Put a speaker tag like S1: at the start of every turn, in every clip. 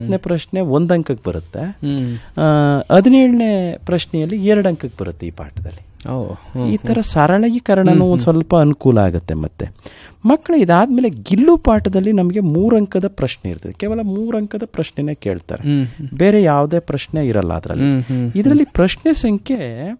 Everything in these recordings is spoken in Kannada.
S1: ಹತ್ತನೇ ಪ್ರಶ್ನೆ ಒಂದು ಅಂಕಕ್ಕೆ ಬರುತ್ತೆ
S2: ಹ್ಮ್
S1: ಆ, ಹದಿನೇಳನೇ ಪ್ರಶ್ನೆಯಲ್ಲಿ ಎರಡು ಅಂಕಕ್ಕೆ ಬರುತ್ತೆ ಈ ಪಾಠದಲ್ಲಿ
S2: ಓ
S1: ಈ ಥರ ಸರಳೀಕರಣನೂ ಒಂದು ಸ್ವಲ್ಪ ಅನುಕೂಲ ಆಗುತ್ತೆ ಮತ್ತೆ ಮಕ್ಕಳು ಇದಾದ್ಮೇಲೆ ಗಿಲ್ಲು ಪಾಠದಲ್ಲಿ ನಮಗೆ ಮೂರು ಅಂಕದ ಪ್ರಶ್ನೆ ಇರ್ತದೆ ಕೇವಲ ಮೂರು ಅಂಕದ ಪ್ರಶ್ನೆನೇ ಕೇಳ್ತಾರೆ
S2: ಹ್ಮ್
S1: ಬೇರೆ ಯಾವುದೇ ಪ್ರಶ್ನೆ ಇರಲ್ಲ ಅದರಲ್ಲಿ
S2: ಹ್ಮ್ ಹ್ಮ್
S1: ಇದರಲ್ಲಿ ಪ್ರಶ್ನೆ ಸಂಖ್ಯೆ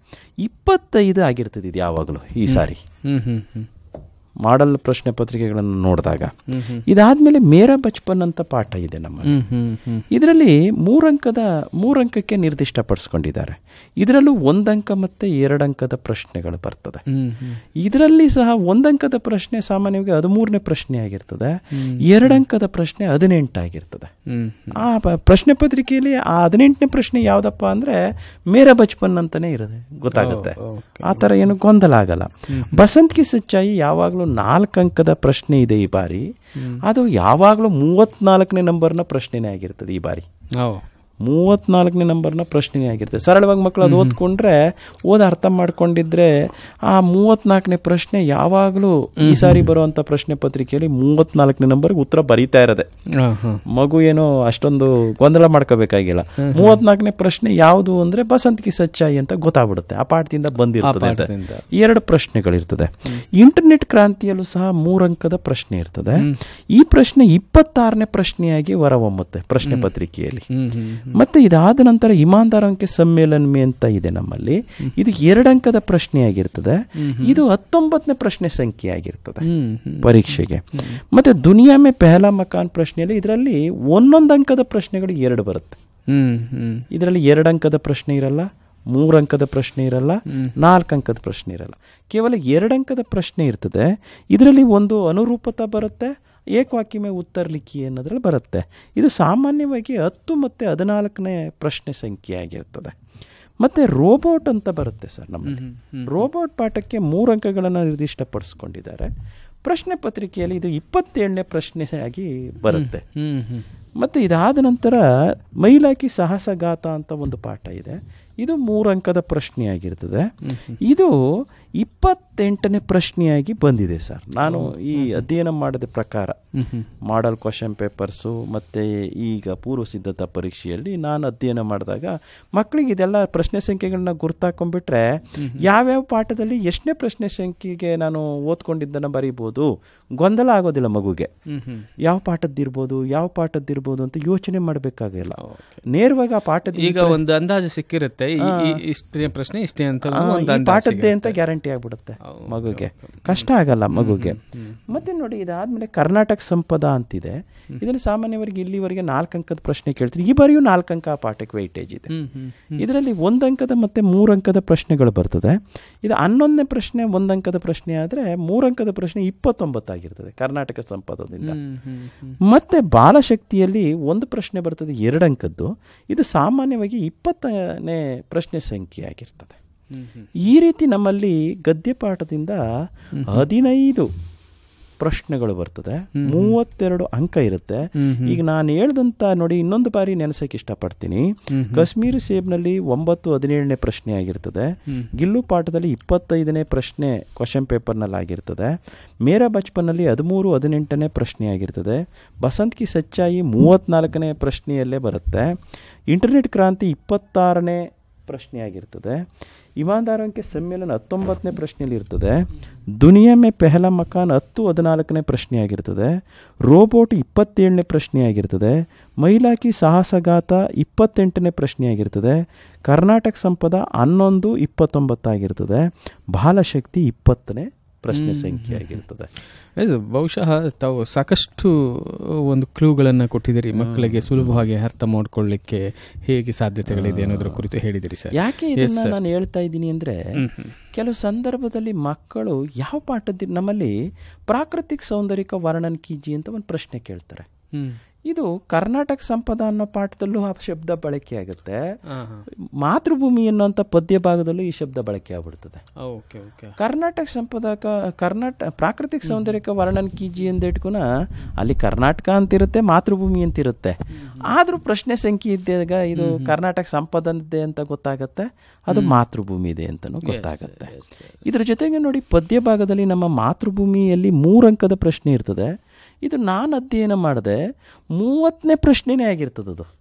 S1: ಇಪ್ಪತ್ತೈದು ಆಗಿರ್ತದೆ ಇದು ಯಾವಾಗಲೂ ಈ ಸಾರಿ
S2: ಹ್ಮ್ ಹ್ಮ್ ಹ್ಮ್
S1: ಮಾಡಲ್ ಪ್ರಶ್ನೆ ಪತ್ರಿಕೆಗಳನ್ನು ನೋಡಿದಾಗ
S2: ಹ್ಮ್ ಹ್ಮ್
S1: ಇದಾದ್ಮೇಲೆ ಮೇರಾ ಬಚ್ಪನ್ ಅಂತ ಪಾಠ ಇದೆ ನಮ್ಮ
S2: ಹ್ಮ್ ಹ್ಮ್ ಹ್ಮ್
S1: ಇದರಲ್ಲಿ ಮೂರಂಕದ ಮೂರಂಕಕ್ಕೆ ನಿರ್ದಿಷ್ಟಪಡಿಸ್ಕೊಂಡಿದ್ದಾರೆ ಇದರಲ್ಲೂ ಒಂದಂಕ ಮತ್ತೆ ಎರಡಂಕದ ಪ್ರಶ್ನೆಗಳು ಬರ್ತದೆ
S2: ಹ್ಮ್ ಹ್ಮ್
S1: ಇದರಲ್ಲಿ ಸಹ ಒಂದಂಕದ ಪ್ರಶ್ನೆ ಸಾಮಾನ್ಯವಾಗಿ ಹದಿಮೂರನೇ ಪ್ರಶ್ನೆ ಆಗಿರ್ತದೆ ಎರಡಂಕದ ಪ್ರಶ್ನೆ ಹದಿನೆಂಟಾಗಿರ್ತದೆ
S2: ಹ್ಮ್
S1: ಆ ಪ- ಪ್ರಶ್ನೆ ಪತ್ರಿಕೆಯಲ್ಲಿ ಆ ಹದಿನೆಂಟನೇ ಪ್ರಶ್ನೆ ಯಾವ್ದಪ್ಪ ಅಂದ್ರೆ ಮೇರಾ ಬಚ್ಪನ್ ಅಂತಾನೆ ಇರೋದೆ ಗೊತ್ತಾಗುತ್ತೆ ಆ ಥರ ಏನು ಗೊಂದಲ ಆಗಲ್ಲ ಬಸಂತ್ ಕಿ ಸಚ್ಚಾಯಿ ಯಾವಾಗಲೂ ನಾಲ್ಕು ಅಂಕದ ಪ್ರಶ್ನೆ ಇದೆ ಈ ಬಾರಿ ಅದು ಯಾವಾಗಲೂ ಮೂವತ್ನಾಲ್ಕನೇ ನಂಬರ್ನ ಪ್ರಶ್ನೆನೇ ಆಗಿರ್ತದೆ ಈ ಬಾರಿ
S2: ಓ
S1: ಮೂವತ್ನಾಲ್ಕನೇ ನಂಬರ್ನ ಪ್ರಶ್ನೆನೇ ಆಗಿರುತ್ತೆ ಸರಳವಾಗಿ ಮಕ್ಕಳು ಅದು ಓದ್ಕೊಂಡ್ರೆ ಓದ ಅರ್ಥ ಮಾಡ್ಕೊಂಡಿದ್ರೆ ಆ ಮೂವತ್ನಾಲ್ಕನೇ ಪ್ರಶ್ನೆ ಯಾವಾಗಲೂ ಈ ಸಾರಿ ಬರುವಂತ ಪ್ರಶ್ನೆ ಪತ್ರಿಕೆಯಲ್ಲಿ ಮೂವತ್ನಾಲ್ಕನೇ ನಂಬರ್ಗೆ ಉತ್ತರ ಬರೀತಾ ಇರೋದೆ
S2: ಹಾ ಹಾ
S1: ಮಗು ಏನೋ ಅಷ್ಟೊಂದು ಗೊಂದಲ ಮಾಡ್ಕೋಬೇಕಾಗಿಲ್ಲ ಮೂವತ್ನಾಲ್ಕನೇ ಪ್ರಶ್ನೆ ಯಾವುದು ಅಂದ್ರೆ ಬಸಂತ್ ಕಿ ಸಚ್ಚಾಯಿ ಅಂತ ಗೊತ್ತಾಗ್ಬಿಡುತ್ತೆ ಆ ಪಾಠದಿಂದ ಬಂದಿರ್ತದೆ ಅಂತ.
S2: ಪಾಠದಿಂದ.
S1: ಎರಡು ಪ್ರಶ್ನೆಗಳಿರ್ತದೆ ಇಂಟರ್ನೆಟ್ ಕ್ರಾಂತಿಯಲ್ಲೂ ಸಹ ಮೂರಂಕದ ಪ್ರಶ್ನೆ ಇರ್ತದೆ ಈ ಪ್ರಶ್ನೆ ಇಪ್ಪತ್ತಾರನೇ ಪ್ರಶ್ನೆಯಾಗಿ ಹೊರಹೊಮ್ಮುತ್ತೆ ಪ್ರಶ್ನೆ ಪತ್ರಿಕೆಯಲ್ಲಿ
S2: ಹ್ಮ್ ಹ್ಮ್
S1: ಮತ್ತೆ ಇದಾದ ನಂತರ ಇಮಾನ್ದಾರ್ ಅಂಕೆ ಸಮ್ಮೇಳನ ಮೇ ಅಂತ ಇದೆ ನಮ್ಮಲ್ಲಿ ಇದು ಎರಡಂಕದ ಪ್ರಶ್ನೆಯಾಗಿರ್ತದೆ ಇದು ಹತ್ತೊಂಬತ್ತನೇ ಪ್ರಶ್ನೆ ಸಂಖ್ಯೆ ಆಗಿರ್ತದೆ
S2: ಹ್ಮ್ ಹ್ಮ್
S1: ಪರೀಕ್ಷೆಗೆ ಮತ್ತೆ ದುನಿಯಾ ಮೇ ಪೆಹಲಾ ಮಕಾನ್ ಪ್ರಶ್ನೆಯಲ್ಲಿ ಇದರಲ್ಲಿ ಒಂದೊಂದು ಅಂಕದ ಪ್ರಶ್ನೆಗಳು ಎರಡು ಬರುತ್ತೆ
S2: ಹ್ಮ್ ಹ್ಮ್
S1: ಇದರಲ್ಲಿ ಎರಡು ಅಂಕದ ಪ್ರಶ್ನೆ ಇರಲ್ಲ ಮೂರು ಅಂಕದ ಪ್ರಶ್ನೆ ಇರಲ್ಲ ನಾಲ್ಕು ಅಂಕದ ಪ್ರಶ್ನೆ ಇರಲ್ಲ ಕೇವಲ ಎರಡು ಅಂಕದ ಪ್ರಶ್ನೆ ಇರ್ತದೆ ಇದರಲ್ಲಿ ಒಂದು ಅನುರೂಪತ ಬರುತ್ತೆ ಏಕವಾಕ್ಯಮೆ ಉತ್ತರ ಲಿಖಿ ಅನ್ನೋದ್ರಲ್ಲಿ ಬರುತ್ತೆ ಇದು ಸಾಮಾನ್ಯವಾಗಿ ಹತ್ತು ಮತ್ತು ಹದಿನಾಲ್ಕನೇ ಪ್ರಶ್ನೆ ಸಂಖ್ಯೆ ಆಗಿರ್ತದೆ ಮತ್ತು ರೋಬೋಟ್ ಅಂತ ಬರುತ್ತೆ ಸರ್ ನಮ್ಮಲ್ಲಿ ರೋಬೋಟ್ ಪಾಠಕ್ಕೆ ಮೂರು ಅಂಕಗಳನ್ನು ನಿರ್ದಿಷ್ಟಪಡಿಸ್ಕೊಂಡಿದ್ದಾರೆ ಪ್ರಶ್ನೆ ಪತ್ರಿಕೆಯಲ್ಲಿ ಇದು ಇಪ್ಪತ್ತೇಳನೇ ಪ್ರಶ್ನೆಯಾಗಿ ಬರುತ್ತೆ
S2: ಹ್ಮ್ ಹ್ಮ್
S1: ಮತ್ತು ಇದಾದ ನಂತರ ಮೈಲಾಕಿ ಸಾಹಸಗಾತ ಅಂತ ಒಂದು ಪಾಠ ಇದೆ ಇದು ಮೂರು ಅಂಕದ ಪ್ರಶ್ನೆಯಾಗಿರ್ತದೆ ಇದು ಇಪ್ಪತ್ತೆಂಟನೇ ಪ್ರಶ್ನೆಯಾಗಿ ಬಂದಿದೆ ಸರ್ ನಾನು ಈ ಅಧ್ಯಯನ ಮಾಡಿದ ಪ್ರಕಾರ ಮಾಡಲ್ ಕ್ವಶನ್ ಪೇಪರ್ಸು ಮತ್ತು ಈಗ ಪೂರ್ವ ಸಿದ್ಧತಾ ಪರೀಕ್ಷೆಯಲ್ಲಿ ನಾನು ಅಧ್ಯಯನ ಮಾಡಿದಾಗ ಮಕ್ಕಳಿಗೆ ಇದೆಲ್ಲ ಪ್ರಶ್ನೆ ಸಂಖ್ಯೆಗಳನ್ನ ಗುರ್ತಾಕೊಂಡ್ಬಿಟ್ರೆ ಯಾವ್ಯಾವ ಪಾಠದಲ್ಲಿ ಎಷ್ಟನೇ ಪ್ರಶ್ನೆ ಸಂಖ್ಯೆಗೆ ನಾನು ಓದ್ಕೊಂಡಿದ್ದನ್ನು ಬರೀಬೋದು ಗೊಂದಲ ಆಗೋದಿಲ್ಲ ಮಗುಗೆ
S2: ಹ್ಮ್ ಹ್ಮ್
S1: ಯಾವ ಪಾಠದ್ದಿರ್ಬೋದು ಯಾವ ಪಾಠದ್ದಿರ್ಬೋದು ಅಂತ ಯೋಚನೆ ಮಾಡಬೇಕಾಗಿಲ್ಲ ನೇರವಾಗಿ ಆ ಪಾಠದ
S2: ಈಗ ಒಂದು ಅಂದಾಜು ಸಿಕ್ಕಿರುತ್ತೆ ಈ- ಈ- ಇಷ್ಟೇ ಪ್ರಶ್ನೆ ಇಷ್ಟೇ ಅಂತ
S1: ಆ,
S2: ಒಂದು
S1: ಈ
S2: ಅಂದಾಜು
S1: ಪಾಠದ್ದೇ ಅಂತ ಗ್ಯಾರಂಟಿ ಆಗ್ಬಿಡುತ್ತೆ
S2: ಹೌದು,
S1: ಮಗುಗೆ ಕಷ್ಟ ಆಗಲ್ಲ ಮಗುಗೆ ಮತ್ತೆ ನೋಡಿ ಇದಾದ್ಮೇಲೆ ಕರ್ನಾಟಕ ಸಂಪದ ಅಂತಿದೆ ಇದನ್ನು ಸಾಮಾನ್ಯವಾಗಿ ಇಲ್ಲಿವರೆಗೆ ನಾಲ್ಕು ಅಂಕದ ಪ್ರಶ್ನೆ ಕೇಳ್ತೀರಿ ಈ ಬಾರಿಯೂ ನಾಲ್ಕು ಅಂಕ ಆ ಪಾಠಕ್ಕೆ ವೈಟೇಜ್ ಇದೆ
S2: ಹ್ಮ್ ಹ್ಮ್
S1: ಇದರಲ್ಲಿ ಒಂದು ಅಂಕದ ಮತ್ತೆ ಮೂರು ಅಂಕದ ಪ್ರಶ್ನೆಗಳು ಬರ್ತದೆ ಇದು ಹನ್ನೊಂದನೇ ಪ್ರಶ್ನೆ ಒಂದು ಅಂಕದ ಪ್ರಶ್ನೆ ಆದರೆ ಮೂರು ಅಂಕದ ಪ್ರಶ್ನೆ ಇಪ್ಪತ್ತೊಂಬತ್ತಾಗಿರ್ತದೆ ಕರ್ನಾಟಕ ಸಂಪದದಿಂದ
S2: ಹ್ಮ್ ಹ್ಮ್ ಹ್ಮ್
S1: ಮತ್ತೆ ಬಾಲಶಕ್ತಿಯಲ್ಲಿ ಒಂದು ಪ್ರಶ್ನೆ ಬರ್ತದೆ ಎರಡು ಅಂಕದ್ದು ಇದು ಸಾಮಾನ್ಯವಾಗಿ ಇಪ್ಪತ್ತನೇ ಪ್ರಶ್ನೆ ಸಂಖ್ಯೆ ಆಗಿರ್ತದೆ
S2: ಹ್ಮ್ ಹ್ಮ್
S1: ಈ ರೀತಿ ನಮ್ಮಲ್ಲಿ ಗದ್ಯ ಪಾಠದಿಂದ ಹದಿನೈದು ಪ್ರಶ್ನೆಗಳು ಬರ್ತದೆ ಮೂವತ್ತೆರಡು ಅಂಕ ಇರುತ್ತೆ ಈಗ ನಾನು ಹೇಳ್ದಂತ ನೋಡಿ ಇನ್ನೊಂದು ಬಾರಿ ನೆನೆಸಕ್ಕೆ ಇಷ್ಟಪಡ್ತೀನಿ ಕಾಶ್ಮೀರಿ ಸೇಬ್ನಲ್ಲಿ ಒಂಬತ್ತು ಹದಿನೇಳನೇ ಪ್ರಶ್ನೆ ಆಗಿರ್ತದೆ ಗಿಲ್ಲು ಪಾಠದಲ್ಲಿ ಇಪ್ಪತ್ತೈದನೇ ಪ್ರಶ್ನೆ ಕ್ವಶನ್ ಪೇಪರ್ನಲ್ಲಿ ಆಗಿರ್ತದೆ ಮೇರಾ ಬಚ್ಪನ್ನಲ್ಲಿ ಹದಿಮೂರು ಹದಿನೆಂಟನೇ ಪ್ರಶ್ನೆ ಆಗಿರ್ತದೆ ಬಸಂತ್ ಕಿ ಸಚ್ಚಾಯಿ ಮೂವತ್ನಾಲ್ಕನೇ ಪ್ರಶ್ನೆಯಲ್ಲೇ ಬರುತ್ತೆ ಇಂಟರ್ನೆಟ್ ಕ್ರಾಂತಿ ಇಪ್ಪತ್ತಾರನೇ ಪ್ರಶ್ನೆ ಆಗಿರ್ತದೆ ಇಮಾನ್ದಾರ್ ಅಂಕೆ ಸಮ್ಮೇಳನ ಹತ್ತೊಂಬತ್ತನೇ ಪ್ರಶ್ನೆಯಲ್ಲಿ ಇರ್ತದೆ ದುನಿಯಾ ಮೇ ಪೆಹಲ ಮಕಾನ್ ಹತ್ತು ಹದಿನಾಲ್ಕನೇ ಪ್ರಶ್ನೆ ಆಗಿರ್ತದೆ ರೋಬೋಟ್ ಇಪ್ಪತ್ತೇಳನೇ ಪ್ರಶ್ನೆ ಆಗಿರ್ತದೆ ಮೈಲಾಕಿ ಸಾಹಸಗಾತ ಇಪ್ಪತ್ತೆಂಟನೇ ಪ್ರಶ್ನೆ ಆಗಿರ್ತದೆ ಕರ್ನಾಟಕ ಸಂಪದ ಹನ್ನೊಂದು ಇಪ್ಪತ್ತೊಂಬತ್ತಾಗಿರ್ತದೆ ಬಾಲಶಕ್ತಿ ಇಪ್ಪತ್ತನೇ ಪ್ರಶ್ನೆ ಸಂಖ್ಯೆ ಆಗಿರ್ತದೆ
S2: ಇದು ಬಹುಶಃ ತಾವು ಸಾಕಷ್ಟು ಒಂದು ಕ್ಲೂಗಳನ್ನು ಕೊಟ್ಟಿದ್ದೀರಿ ಮಕ್ಕಳಿಗೆ ಸುಲಭವಾಗಿ ಅರ್ಥ ಮಾಡ್ಕೊಳ್ಳಿಕ್ಕೆ ಹೇಗೆ ಸಾಧ್ಯತೆಗಳಿದೆ ಅನ್ನೋದ್ರ ಕುರಿತು ಹೇಳಿದಿರಿ ಸರ್
S1: ಯಾಕೆ ಇದನ್ನ ನಾನು ಹೇಳ್ತಾ ಇದ್ದೀನಿ ಅಂದ್ರೆ ಕೆಲವು ಸಂದರ್ಭದಲ್ಲಿ ಮಕ್ಕಳು ಯಾವ ಪಾಠದ ನಮ್ಮಲ್ಲಿ ಪ್ರಾಕೃತಿಕ ಸೌಂದರ್ಯಕ ವರ್ಣನ್ ಕೀಜಿ ಅಂತ ಒಂದು ಪ್ರಶ್ನೆ ಕೇಳ್ತಾರೆ
S2: ಹ್ಮ್
S1: ಇದು ಕರ್ನಾಟಕ ಸಂಪದ ಅನ್ನೋ ಪಾಠದಲ್ಲೂ ಆ ಶಬ್ದ ಬಳಕೆ ಆಗುತ್ತೆ
S2: ಹಾ, ಹಾ.
S1: ಮಾತೃಭೂಮಿ ಅನ್ನೋಂಥ ಪದ್ಯ ಭಾಗದಲ್ಲೂ ಈ ಶಬ್ದ ಬಳಕೆ ಆಗ್ಬಿಡ್ತದೆ
S2: ಓಕೆ ಓಕೆ
S1: ಕರ್ನಾಟಕ ಸಂಪದಕ ಕರ್ನಾಟಕ ಪ್ರಾಕೃತಿಕ ಸೌಂದರ್ಯಕ ವರ್ಣನ್ ಕೀಜಿ ಅಂತ ಇಟ್ಕೊನ ಅಲ್ಲಿ ಕರ್ನಾಟಕ ಅಂತಿರುತ್ತೆ ಮಾತೃಭೂಮಿ ಅಂತಿರುತ್ತೆ ಆದ್ರೂ ಪ್ರಶ್ನೆ ಸಂಖ್ಯೆ ಇದ್ದಾಗ ಇದು ಕರ್ನಾಟಕ ಸಂಪದನದ್ದೇ ಅಂತ ಗೊತ್ತಾಗತ್ತೆ ಅದು ಮಾತೃಭೂಮಿ ಇದೆ ಅಂತಲೂ ಗೊತ್ತಾಗತ್ತೆ ಇದ್ರ ಜೊತೆಗೆ ನೋಡಿ ಪದ್ಯ ಭಾಗದಲ್ಲಿ ನಮ್ಮ ಮಾತೃಭೂಮಿಯಲ್ಲಿ ಮೂರು ಅಂಕದ ಪ್ರಶ್ನೆ ಇರ್ತದೆ ಇದು ನಾನು ಅಧ್ಯಯನ ಮಾಡಿದೆ ಮೂವತ್ತನೇ ಪ್ರಶ್ನೆನೇ ಆಗಿರ್ತದೆ ಅದು